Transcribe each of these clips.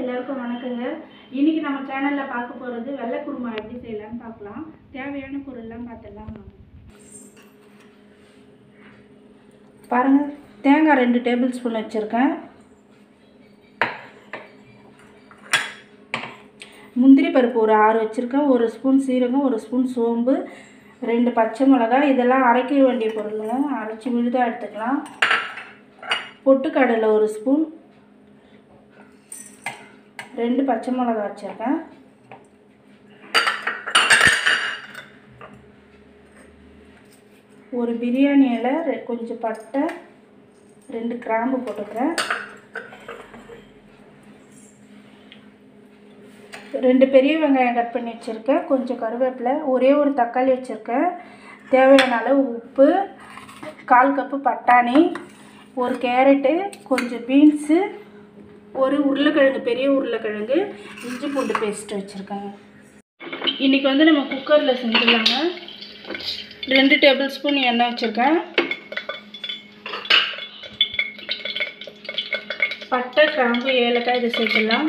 எல்லாருக்கும் வணக்கங்க இன்னைக்கு நம்ம சேனலில் பார்க்க போகிறது வெள்ளை குருமா எப்படி செய்யலாம்னு பார்க்கலாம் தேவையான பொருள்லாம் பார்த்துடலாம் வாங்க. பாருங்கள் தேங்காய் ரெண்டு டேபிள் ஸ்பூன் வச்சுருக்கேன் முந்திரி பருப்பு ஒரு ஆறு வச்சுருக்கேன் ஒரு ஸ்பூன் சீரகம் ஒரு ஸ்பூன் சோம்பு ரெண்டு பச்சை மிளகாய் இதெல்லாம் அரைக்க வேண்டிய பொருளுங்க அரைச்சி விழுதாக எடுத்துக்கலாம் பொட்டுக்கடலை ஒரு ஸ்பூன் ரெண்டு பச்சை மிளகாய் வச்சுருக்கேன் ஒரு பிரியாணி இலை ரெ- கொஞ்சம் பட்டை ரெண்டு கிராம்பு போட்டுக்கிறேன் ரெண்டு பெரிய வெங்காயம் கட் பண்ணி வச்சுருக்கேன் கொஞ்சம் கருவேப்பிலை ஒரே ஒரு தக்காளி வச்சுருக்கேன் தேவையான அளவு உப்பு கால் கப்பு பட்டாணி ஒரு கேரட்டு கொஞ்சம் பீன்ஸு ஒரு உருளைக்கிழங்கு பெரிய உருளைக்கிழங்கு இஞ்சி பூண்டு பேஸ்ட் வச்சுருக்கேங்க இன்றைக்கி வந்து நம்ம குக்கரில் செஞ்சிடலாங்க ரெண்டு டேபிள் ஸ்பூன் எண்ணெய் வச்சுருக்கேன் பட்டை கிராம்பு ஏலக்காய் இதை சேர்த்துடலாம்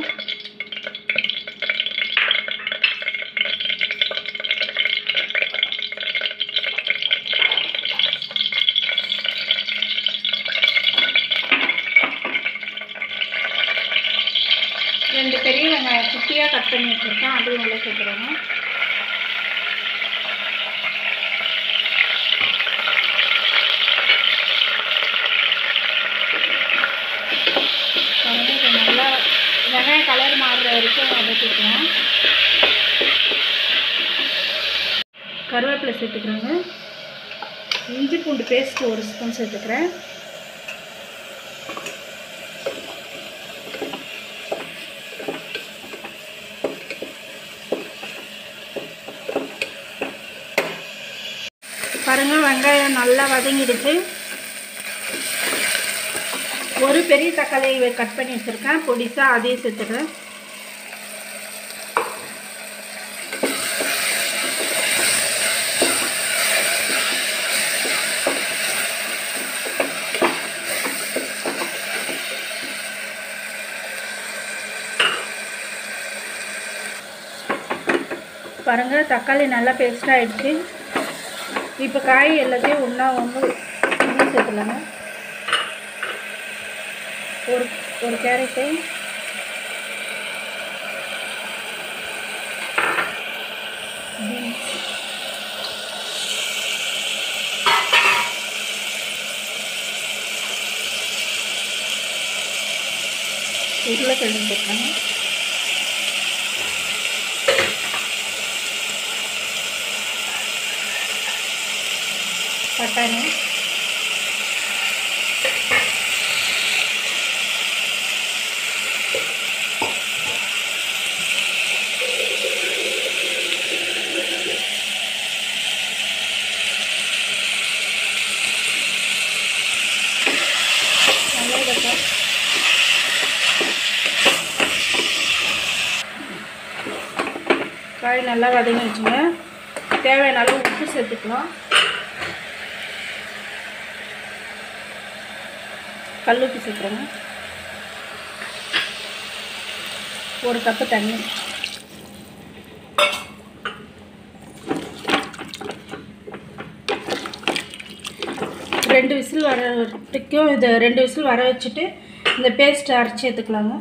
ரெண்டு பெரிய வெங்காயம் குட்டியாக கட் பண்ணி வச்சுருக்கேன் அதையும் உள்ள சேர்த்துறேங்க பாருங்க, இது நல்லா வெங்காயம் கலர் மாறுற வரைக்கும் வதக்கிக்கலாம் கருவேப்பிலை சேர்த்துக்கிறேங்க இஞ்சி பூண்டு பேஸ்ட் ஒரு ஸ்பூன் சேர்த்துக்கிறேன் பாருங்க வெங்காயம் நல்லா வதங்கிடுச்சு ஒரு பெரிய தக்காளியை கட் பண்ணி வச்சுருக்கேன் பொடிசா அதையும் சேர்த்துடுறேன் பாருங்க தக்காளி நல்லா பேஸ்ட் ஆயிடுச்சு இப்போ காய் எல்லாத்தையும் ஒன்றா ஒன்று ஒன்று சேர்த்துலாங்க ஒரு ஒரு கேரட்டு பீன்ஸ் உருளைக்கிழங்கு போட்டுருங்க பட்டாணி நல்லா இருக்கும் காய் நல்லா வதங்கி வச்சுங்க தேவையான அளவு உப்பு சேர்த்துக்கலாம் கல்லுப்பு சேர்க்குறேங்க ஒரு கப்பு தண்ணி ரெண்டு விசில் வர வரைக்கும் இது ரெண்டு விசில் வர வச்சுட்டு இந்த பேஸ்ட் அரைச்சி எடுத்துக்கலாங்க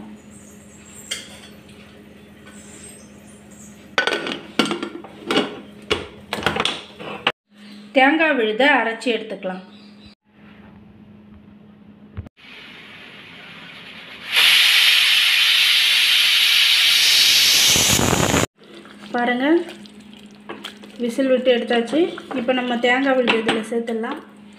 தேங்காய் விழுத அரைச்சி எடுத்துக்கலாம் பாருங்கள் விசில் விட்டு எடுத்தாச்சு இப்போ நம்ம தேங்காய் விழுது இதில் சேர்த்துடலாம்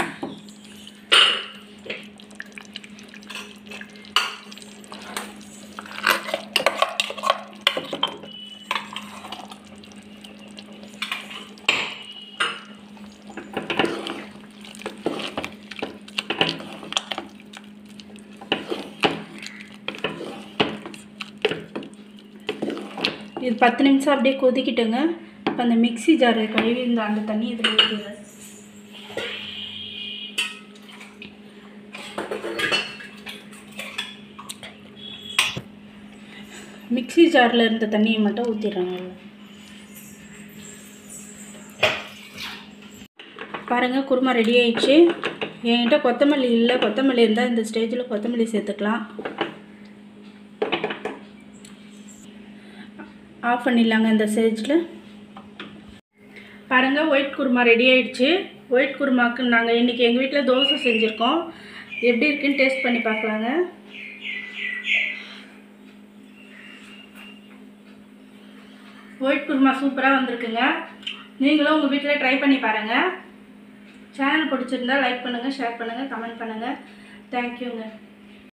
இது பத்து நிமிஷம் அப்படியே கொதிக்கிட்டுங்க இப்போ அந்த மிக்ஸி ஜார் கழுவி இந்த அந்த தண்ணி இதில் ஊற்றிடுறேன் ஜாரில் இருந்த தண்ணியை மட்டும் ஊற்றிடுறாங்க பாருங்கள் குருமா ரெடி ஆயிடுச்சு என்கிட்ட கொத்தமல்லி இல்லை கொத்தமல்லி இருந்தால் இந்த ஸ்டேஜில் கொத்தமல்லி சேர்த்துக்கலாம் ஆஃப் பண்ணிடலாங்க இந்த ஸ்டேஜில் பாருங்கள் ஒயிட் குருமா ரெடி ஆயிடுச்சு ஒயிட் குருமாக்கு நாங்கள் இன்றைக்கி எங்கள் வீட்டில் தோசை செஞ்சுருக்கோம் எப்படி இருக்குன்னு டேஸ்ட் பண்ணி பார்க்கலாங்க ஒயிட் குருமா சூப்பராக வந்திருக்குங்க நீங்களும் உங்கள் வீட்டில் ட்ரை பண்ணி பாருங்கள் சேனல் பிடிச்சிருந்தா லைக் பண்ணுங்கள் ஷேர் பண்ணுங்கள் கமெண்ட் பண்ணுங்கள் தேங்க்யூங்க